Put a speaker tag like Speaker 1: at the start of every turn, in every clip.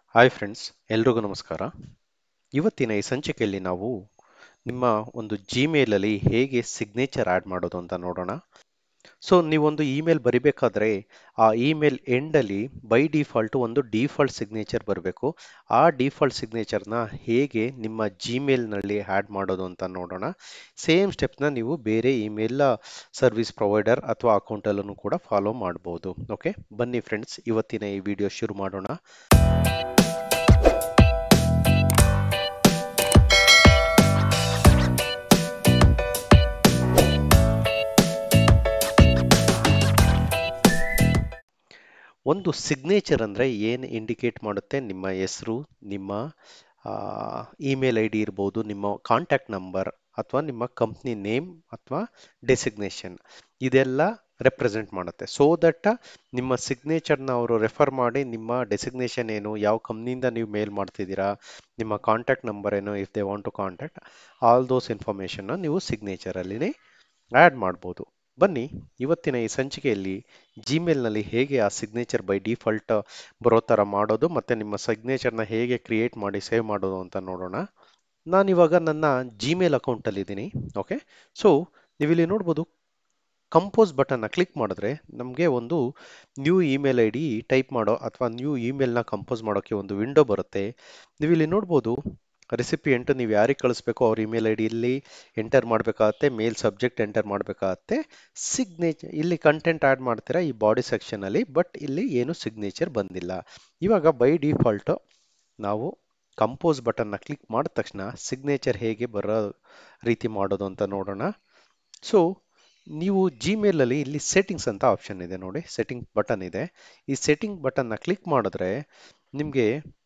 Speaker 1: hi friends ಎಲ್ರಿಗೂ ನಮಸ್ಕಾರ ಇವತ್ತಿನ ಈ ಸಂಚಿಕೆಯಲ್ಲಿ ನಾವು ನಿಮ್ಮ ಒಂದು ಜಿಮೇಲಲ್ಲಿ ಹೇಗೆ ಸಿಗ್ನೇಚರ್ ಆ್ಯಡ್ ಮಾಡೋದು ಅಂತ ನೋಡೋಣ ಸೊ ನೀವೊಂದು ಇಮೇಲ್ ಬರಿಬೇಕಾದ್ರೆ ಆ ಇಮೇಲ್ ಎಂಡಲ್ಲಿ ಬೈ ಡಿಫಾಲ್ಟ್ ಒಂದು ಡಿಫಾಲ್ಟ್ ಸಿಗ್ನೇಚರ್ ಬರಬೇಕು ಆ ಡಿಫಾಲ್ಟ್ ಸಿಗ್ನೇಚರ್ನ ಹೇಗೆ ನಿಮ್ಮ ಜಿಮೇಲ್ನಲ್ಲಿ ಆ್ಯಡ್ ಮಾಡೋದು ಅಂತ ನೋಡೋಣ ಸೇಮ್ ಸ್ಟೆಪ್ನ ನೀವು ಬೇರೆ ಇಮೇಲ್ ಸರ್ವಿಸ್ ಪ್ರೊವೈಡರ್ ಅಥವಾ ಅಕೌಂಟಲ್ಲೂ ಕೂಡ ಫಾಲೋ ಮಾಡ್ಬೋದು ಓಕೆ ಬನ್ನಿ ಫ್ರೆಂಡ್ಸ್ ಇವತ್ತಿನ ಈ ವಿಡಿಯೋ ಶುರು ಮಾಡೋಣ ಒಂದು ಸಿಗ್ನೇಚರ್ ಅಂದರೆ ಏನು ಇಂಡಿಕೇಟ್ ಮಾಡುತ್ತೆ ನಿಮ್ಮ ಹೆಸರು ನಿಮ್ಮ ಇಮೇಲ್ ಐ ಡಿ ಇರ್ಬೋದು ನಿಮ್ಮ ಕಾಂಟ್ಯಾಕ್ಟ್ ನಂಬರ್ ಅಥವಾ ನಿಮ್ಮ ಕಂಪ್ನಿ ನೇಮ್ ಅಥವಾ ಡೆಸಿಗ್ನೇಷನ್ ಇದೆಲ್ಲ ರೆಪ್ರೆಸೆಂಟ್ ಮಾಡುತ್ತೆ ಸೊ ದಟ್ ನಿಮ್ಮ ಸಿಗ್ನೇಚರ್ನ ಅವರು ರೆಫರ್ ಮಾಡಿ ನಿಮ್ಮ ಡೆಸಿಗ್ನೇಷನ್ ಏನು ಯಾವ ಕಂಪ್ನಿಯಿಂದ ನೀವು ಮೇಲ್ ಮಾಡ್ತಿದ್ದೀರಾ ನಿಮ್ಮ ಕಾಂಟ್ಯಾಕ್ಟ್ ನಂಬರ್ ಏನು if they want to contact all those ಇನ್ಫಾರ್ಮೇಷನ್ನ ನೀವು ಸಿಗ್ನೇಚರಲ್ಲಿ ಆ್ಯಡ್ ಮಾಡ್ಬೋದು ಬನ್ನಿ ಇವತ್ತಿನ ಈ ಸಂಚಿಕೆಯಲ್ಲಿ ಜಿಮೇಲ್ನಲ್ಲಿ ಹೇಗೆ ಆ ಸಿಗ್ನೇಚರ್ ಬೈ ಡಿಫಾಲ್ಟ್ ಬರೋ ಥರ ಮಾಡೋದು ಮತ್ತು ನಿಮ್ಮ ಸಿಗ್ನೇಚರ್ನ ಹೇಗೆ ಕ್ರಿಯೇಟ್ ಮಾಡಿ ಸೇವ್ ಮಾಡೋದು ಅಂತ ನೋಡೋಣ ನಾನಿವಾಗ ನನ್ನ ಜಿಮೇಲ್ ಅಕೌಂಟಲ್ಲಿದ್ದೀನಿ ಓಕೆ ಸೊ ನೀವಿಲ್ಲಿ ನೋಡ್ಬೋದು ಕಂಪೋಸ್ ಬಟನ್ನ ಕ್ಲಿಕ್ ಮಾಡಿದ್ರೆ ನಮಗೆ ಒಂದು new email I D type ಮಾಡೋ ಅಥವಾ ನ್ಯೂ ಇಮೇಲ್ನ ಕಂಪೋಸ್ ಮಾಡೋಕ್ಕೆ ಒಂದು ವಿಂಡೋ ಬರುತ್ತೆ ನೀವಿಲ್ಲಿ ನೋಡ್ಬೋದು ರೆಸಿಪಿಯೆಂಟ್ ನೀವು ಯಾರಿಗೆ ಕಳಿಸ್ಬೇಕು ಅವ್ರ ಇಮೇಲ್ ಐ ಡಿಯಲ್ಲಿ ಎಂಟರ್ ಮಾಡಬೇಕಾಗತ್ತೆ ಮೇಲ್ ಸಬ್ಜೆಕ್ಟ್ ಎಂಟರ್ ಮಾಡಬೇಕಾಗತ್ತೆ ಸಿಗ್ನೇಚರ್ ಇಲ್ಲಿ ಕಂಟೆಂಟ್ ಆ್ಯಡ್ ಮಾಡ್ತೀರಾ ಈ ಬಾಡಿ ಸೆಕ್ಷನಲ್ಲಿ ಬಟ್ ಇಲ್ಲಿ ಏನು ಸಿಗ್ನೇಚರ್ ಬಂದಿಲ್ಲ ಇವಾಗ ಬೈ ಡಿಫಾಲ್ಟು ನಾವು ಕಂಪೋಸ್ ಬಟನ್ನ ಕ್ಲಿಕ್ ಮಾಡಿದ ತಕ್ಷಣ ಸಿಗ್ನೇಚರ್ ಹೇಗೆ ಬರೋ ರೀತಿ ಮಾಡೋದು ಅಂತ ನೋಡೋಣ ಸೊ ನೀವು ಜಿಮೇಲಲ್ಲಿ ಇಲ್ಲಿ ಸೆಟ್ಟಿಂಗ್ಸ್ ಅಂತ ಆಪ್ಷನ್ ಇದೆ ನೋಡಿ ಸೆಟ್ಟಿಂಗ್ ಬಟನ್ ಇದೆ ಈ ಸೆಟ್ಟಿಂಗ್ ಬಟನ್ನ ಕ್ಲಿಕ್ ಮಾಡಿದ್ರೆ ನಿಮಗೆ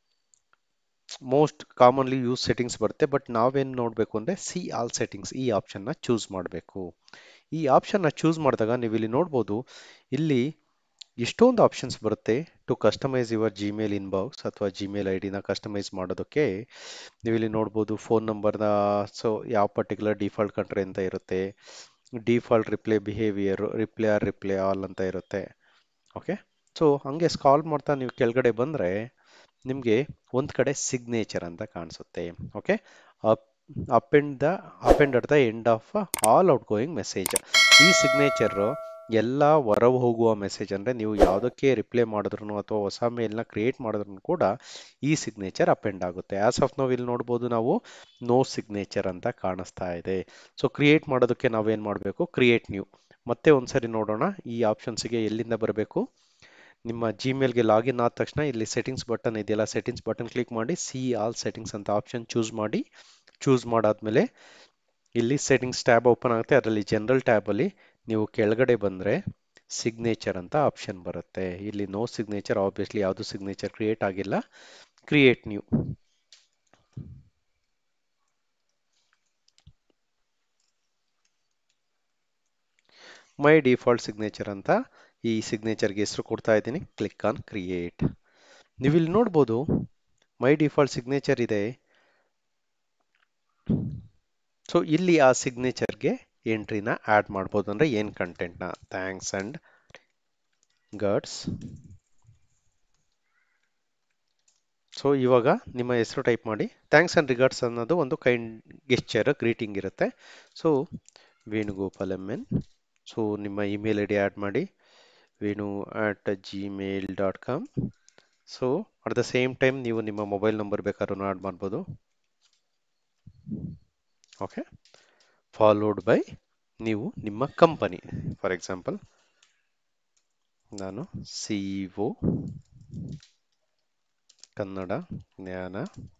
Speaker 1: ಮೋಸ್ಟ್ ಕಾಮನ್ಲಿ ಯೂಸ್ ಸೆಟ್ಟಿಂಗ್ಸ್ ಬರುತ್ತೆ ಬಟ್ ನಾವೇನು ನೋಡಬೇಕು ಅಂದರೆ ಸಿ ಆಲ್ ಸೆಟ್ಟಿಂಗ್ಸ್ ಈ ಆಪ್ಷನ್ನ ಚೂಸ್ ಮಾಡಬೇಕು ಈ ಆಪ್ಷನ್ನ ಚೂಸ್ ಮಾಡಿದಾಗ ನೀವು ಇಲ್ಲಿ ನೋಡ್ಬೋದು ಇಲ್ಲಿ ಎಷ್ಟೊಂದು ಆಪ್ಷನ್ಸ್ ಬರುತ್ತೆ to customise your Gmail inbox ಅಥವಾ ಜಿಮೇಲ್ ಐ ಡಿನ ಕಸ್ಟಮೈಸ್ ಮಾಡೋದಕ್ಕೆ ನೀವು ಇಲ್ಲಿ ನೋಡ್ಬೋದು ಫೋನ್ ನಂಬರ್ನ ಸೊ ಯಾವ ಪರ್ಟಿಕ್ಯುಲರ್ ಡಿಫಾಲ್ಟ್ ಕಂಟ್ರಿ ಅಂತ ಇರುತ್ತೆ default reply behaviour reply or reply all ಅಂತ ಇರುತ್ತೆ ಓಕೆ ಸೊ ಹಾಗೆ ಸ್ಕಾಲ್ ಮಾಡ್ತಾ ನೀವು ಕೆಳಗಡೆ ಬಂದರೆ ನಿಮಗೆ ಒಂದು ಕಡೆ ಸಿಗ್ನೇಚರ್ ಅಂತ ಕಾಣಿಸುತ್ತೆ okay up up end the up end at the end of all outgoing message ಈ ಸಿಗ್ನೇಚರು ಎಲ್ಲ ಹೊರ ಹೋಗುವ ಮೆಸೇಜ್ ಅಂದರೆ ನೀವು ಯಾವುದಕ್ಕೆ ರಿಪ್ಲೈ ಮಾಡಿದ್ರು ಅಥವಾ ಹೊಸ ಮೇಲ್ನ ಕ್ರಿಯೇಟ್ ಮಾಡಿದ್ರು ಕೂಡ ಈ ಸಿಗ್ನೇಚರ್ ಅಪೆಂಡ್ ಆಗುತ್ತೆ ಆಸ್ ಆಫ್ ನಾವು ಇಲ್ಲಿ ನೋಡ್ಬೋದು ನಾವು ನೋ ಸಿಗ್ನೇಚರ್ ಅಂತ ಕಾಣಿಸ್ತಾ ಇದೆ ಸೊ ಕ್ರಿಯೇಟ್ ಮಾಡೋದಕ್ಕೆ ನಾವೇನು ಮಾಡಬೇಕು ಕ್ರಿಯೇಟ್ ನ್ಯೂ ಮತ್ತೆ ಒಂದ್ಸರಿ ನೋಡೋಣ ಈ ಆಪ್ಷನ್ಸ್ಗೆ ಎಲ್ಲಿಂದ ಬರಬೇಕು ನಿಮ್ಮ ಜಿಮೇಲ್ಗೆ ಲಾಗಿನ್ ಆದ ತಕ್ಷಣ ಇಲ್ಲಿ ಸೆಟ್ಟಿಂಗ್ಸ್ ಬಟನ್ ಇದೆಯಲ್ಲ ಸೆಟ್ಟಿಂಗ್ಸ್ ಬಟನ್ ಕ್ಲಿಕ್ ಮಾಡಿ ಸಿ ಆಲ್ ಸೆಟ್ಟಿಂಗ್ಸ್ ಅಂತ ಆಪ್ಷನ್ ಚೂಸ್ ಮಾಡಿ ಚೂಸ್ ಮಾಡಾದ್ಮೇಲೆ ಇಲ್ಲಿ ಸೆಟ್ಟಿಂಗ್ಸ್ ಟ್ಯಾಬ್ ಓಪನ್ ಆಗುತ್ತೆ ಅದರಲ್ಲಿ ಜನರಲ್ ಟ್ಯಾಬಲ್ಲಿ ನೀವು ಕೆಳಗಡೆ ಬಂದರೆ ಸಿಗ್ನೇಚರ್ ಅಂತ ಆಪ್ಷನ್ ಬರುತ್ತೆ ಇಲ್ಲಿ ನೋ ಸಿಗ್ನೇಚರ್ ಆಬ್ವಿಯಸ್ಲಿ ಯಾವುದು ಸಿಗ್ನೇಚರ್ ಕ್ರಿಯೇಟ್ ಆಗಿಲ್ಲ create new my default signature ಅಂತ ಈ ಸಿಗ್ನೇಚರ್ಗೆ ಹೆಸರು ಕೊಡ್ತಾ ಇದ್ದೀನಿ ಕ್ಲಿಕ್ ಆನ್ ಕ್ರಿಯೇಟ್ ನೀವು ಇಲ್ಲಿ ನೋಡ್ಬೋದು ಮೈ ಡಿಫಾಲ್ಟ್ ಸಿಗ್ನೇಚರ್ ಇದೆ ಸೊ ಇಲ್ಲಿ ಆ ಸಿಗ್ನೇಚರ್ಗೆ ಎಂಟ್ರಿನ ಆ್ಯಡ್ ಮಾಡ್ಬೋದು ಅಂದರೆ ಏನು ಕಂಟೆಂಟ್ನ ಥ್ಯಾಂಕ್ಸ್ ಆ್ಯಂಡ್ ಗಡ್ಸ್ ಸೊ ಇವಾಗ ನಿಮ್ಮ ಹೆಸರು ಟೈಪ್ ಮಾಡಿ ಥ್ಯಾಂಕ್ಸ್ ಆ್ಯಂಡ್ ರಿಗಾರ್ಡ್ಸ್ ಅನ್ನೋದು ಒಂದು ಕೈಂಡ್ ಗೆಸ್ಚರ್ ಗ್ರೀಟಿಂಗ್ ಇರುತ್ತೆ so Venugopal M N so ನಿಮ್ಮ ಇಮೇಲ್ ಐ ಡಿ ಆ್ಯಡ್ ಮಾಡಿ Venu at Gmail dot com so at the same time ನೀವು ನಿಮ್ಮ ಮೊಬೈಲ್ ನಂಬರ್ ಬೇಕಾದ್ರೂ ಆ್ಯಡ್ ಮಾಡ್ಬೋದು ಓಕೆ ಫಾಲೋಡ್ ಬೈ ನೀವು ನಿಮ್ಮ ಕಂಪನಿ ಫಾರ್ ಎಕ್ಸಾಂಪಲ್ ನಾನು ಸಿ ಒ ಕನ್ನಡ ಜ್ಞಾನ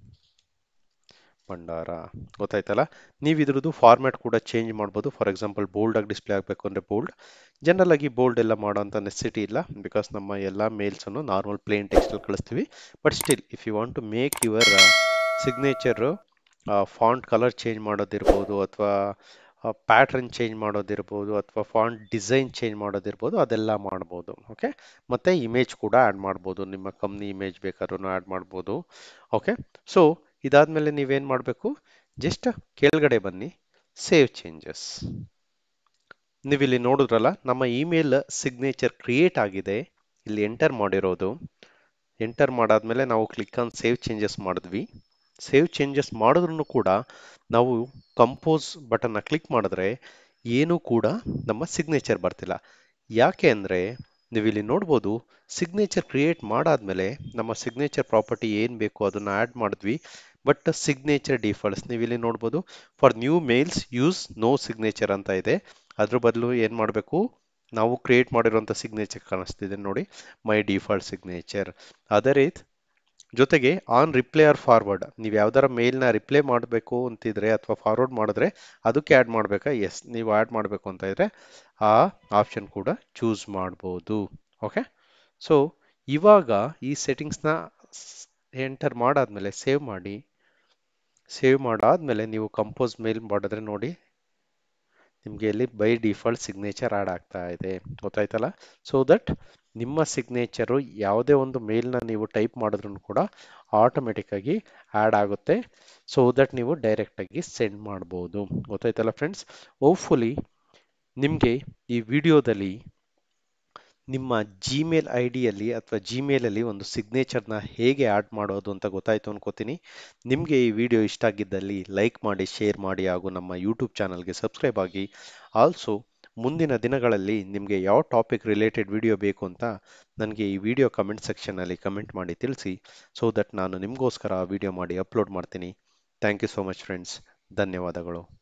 Speaker 1: ಭಂಡಾರ ಗೊತ್ತಾಯ್ತಲ್ಲ ನೀವು ಇದ್ರದ್ದು ಫಾರ್ಮ್ಯಾಟ್ ಕೂಡ ಚೇಂಜ್ ಮಾಡ್ಬೋದು ಫಾರ್ ಎಕ್ಸಾಂಪಲ್ ಬೋಲ್ಡ್ ಆಗಿ ಡಿಸ್ಪ್ಲೇ ಆಗಬೇಕು ಅಂದರೆ ಬೋಲ್ಡ್ ಜನರಲ್ ಆಗಿ ಬೋಲ್ಡ್ ಎಲ್ಲ ಮಾಡೋಂಥ ನೆಸಿಟಿ ಇಲ್ಲ ಬಿಕಾಸ್ ನಮ್ಮ ಎಲ್ಲ ಮೇಲ್ಸನ್ನು ನಾರ್ಮಲ್ ಪ್ಲೇನ್ ಟೆಕ್ಸ್ಟಲ್ಲಿ ಕಳಿಸ್ತೀವಿ but still if you want to make your signature font colour change ಮಾಡೋದಿರ್ಬೋದು ಅಥವಾ ಪ್ಯಾಟ್ರನ್ ಚೇಂಜ್ ಮಾಡೋದಿರ್ಬೋದು ಅಥವಾ ಫಾಂಟ್ ಡಿಸೈನ್ ಚೇಂಜ್ ಮಾಡೋದಿರ್ಬೋದು ಅದೆಲ್ಲ ಮಾಡ್ಬೋದು ಓಕೆ ಮತ್ತು ಇಮೇಜ್ ಕೂಡ ಆ್ಯಡ್ ಮಾಡ್ಬೋದು ನಿಮ್ಮ ಕಂಪ್ನಿ ಇಮೇಜ್ ಬೇಕಾದ್ರೂ ಆ್ಯಡ್ ಮಾಡ್ಬೋದು ಓಕೆ ಸೊ ಇದಾದಮೇಲೆ ನೀವೇನು ಮಾಡಬೇಕು ಜಸ್ಟ್ ಕೆಳಗಡೆ ಬನ್ನಿ ಸೇವ್ ಚೇಂಜಸ್ ನೀವಿಲ್ಲಿ ನೋಡಿದ್ರಲ್ಲ ನಮ್ಮ ಇಮೇಲ್ ಸಿಗ್ನೇಚರ್ ಕ್ರಿಯೇಟ್ ಆಗಿದೆ ಇಲ್ಲಿ ಎಂಟರ್ ಮಾಡಿರೋದು ಎಂಟರ್ ಮಾಡಾದ್ಮೇಲೆ ನಾವು ಕ್ಲಿಕ್ ಆನ್ ಸೇವ್ ಚೇಂಜಸ್ ಮಾಡಿದ್ವಿ ಸೇವ್ ಚೇಂಜಸ್ ಮಾಡಿದ್ರೂ ಕೂಡ ನಾವು ಕಂಪೋಸ್ ಬಟನ್ನ ಕ್ಲಿಕ್ ಮಾಡಿದ್ರೆ ಏನೂ ಕೂಡ ನಮ್ಮ ಸಿಗ್ನೇಚರ್ ಬರ್ತಿಲ್ಲ ಯಾಕೆ ಅಂದರೆ ನೀವು ಇಲ್ಲಿ ನೋಡ್ಬೋದು ಸಿಗ್ನೇಚರ್ ಕ್ರಿಯೇಟ್ ಮಾಡಾದ್ಮೇಲೆ ನಮ್ಮ ಸಿಗ್ನೇಚರ್ ಪ್ರಾಪರ್ಟಿ ಏನು ಬೇಕು ಅದನ್ನು ಆ್ಯಡ್ ಮಾಡಿದ್ವಿ ಬಟ್ ಸಿಗ್ನೇಚರ್ ಡಿಫಾಲ್ಟ್ಸ್ ನೀವು ಇಲ್ಲಿ ನೋಡ್ಬೋದು for new mails use no signature ಅಂತ ಇದೆ ಅದ್ರ ಬದಲು ಏನು ಮಾಡಬೇಕು ನಾವು ಕ್ರಿಯೇಟ್ ಮಾಡಿರೋಂಥ ಸಿಗ್ನೇಚರ್ ಕಾಣಿಸ್ತಿದೆ ನೋಡಿ ಮೈ ಡಿಫಾಲ್ಟ್ ಸಿಗ್ನೇಚರ್ ಅದೇ ರೀತಿ ಜೊತೆಗೆ ಆನ್ ರಿಪ್ಲೈ ಆರ್ ಫಾರ್ವರ್ಡ್ ನೀವು ಯಾವ್ದಾರ ಮೇಲ್ನ ರಿಪ್ಲೈ ಮಾಡಬೇಕು ಅಂತಿದ್ರೆ ಅಥವಾ ಫಾರ್ವರ್ಡ್ ಮಾಡಿದ್ರೆ ಅದಕ್ಕೆ ಆ್ಯಡ್ ಮಾಡಬೇಕಾ ಎಸ್ ನೀವು ಆ್ಯಡ್ ಮಾಡಬೇಕು ಅಂತ ಇದ್ರೆ ಆ ಆಪ್ಷನ್ ಕೂಡ ಚೂಸ್ ಮಾಡ್ಬೋದು ಓಕೆ ಸೊ ಇವಾಗ ಈ ಸೆಟ್ಟಿಂಗ್ಸ್ನ ಎಂಟರ್ ಮಾಡಾದ್ಮೇಲೆ ಸೇವ್ ಮಾಡಿ ಸೇವ್ ಮಾಡಾದ್ಮೇಲೆ ನೀವು ಕಂಪೋಸ್ ಮೇಲ್ ಮಾಡಿದ್ರೆ ನೋಡಿ ನಿಮಗೆ ಇಲ್ಲಿ ಬೈ ಡಿಫಾಲ್ಟ್ ಸಿಗ್ನೇಚರ್ ಆ್ಯಡ್ ಆಗ್ತಾ ಇದೆ ಗೊತ್ತಾಯ್ತಲ್ಲ ಸೊ ದಟ್ ನಿಮ್ಮ ಸಿಗ್ನೇಚರು ಯಾವುದೇ ಒಂದು ಮೇಲ್ನ ನೀವು ಟೈಪ್ ಮಾಡಿದ್ರು ಕೂಡ ಆಟೋಮೆಟಿಕ್ಕಾಗಿ ಆ್ಯಡ್ ಆಗುತ್ತೆ ಸೊ ದಟ್ ನೀವು ಡೈರೆಕ್ಟಾಗಿ ಸೆಂಡ್ ಮಾಡ್ಬೋದು ಗೊತ್ತಾಯ್ತಲ್ಲ ಫ್ರೆಂಡ್ಸ್ ಹೋಪ್ಫುಲಿ ನಿಮಗೆ ಈ ವಿಡಿಯೋದಲ್ಲಿ ನಿಮ್ಮ ಜಿಮೇಲ್ ಐ ಡಿಯಲ್ಲಿ ಅಥವಾ ಜಿಮೇಲಲ್ಲಿ ಒಂದು ಸಿಗ್ನೇಚರ್ನ ಹೇಗೆ ಆ್ಯಡ್ ಮಾಡೋದು ಅಂತ ಗೊತ್ತಾಯಿತು ಅನ್ಕೋತೀನಿ ನಿಮಗೆ ಈ ವಿಡಿಯೋ ಇಷ್ಟ ಆಗಿದ್ದಲ್ಲಿ ಲೈಕ್ ಮಾಡಿ ಶೇರ್ ಮಾಡಿ ಹಾಗೂ ನಮ್ಮ ಯೂಟ್ಯೂಬ್ ಚಾನಲ್ಗೆ ಸಬ್ಸ್ಕ್ರೈಬ್ ಆಗಿ ಆಲ್ಸೋ ಮುಂದಿನ ದಿನಗಳಲ್ಲಿ ನಿಮಗೆ ಯಾವ ಟಾಪಿಕ್ ರಿಲೇಟೆಡ್ ವಿಡಿಯೋ ಬೇಕು ಅಂತ ನನಗೆ ಈ ವಿಡಿಯೋ ಕಮೆಂಟ್ ಸೆಕ್ಷನಲ್ಲಿ ಕಮೆಂಟ್ ಮಾಡಿ ತಿಳಿಸಿ ಸೊ ದಟ್ ನಾನು ನಿಮಗೋಸ್ಕರ ವಿಡಿಯೋ ಮಾಡಿ ಅಪ್ಲೋಡ್ ಮಾಡ್ತೀನಿ thank you so much friends ಧನ್ಯವಾದಗಳು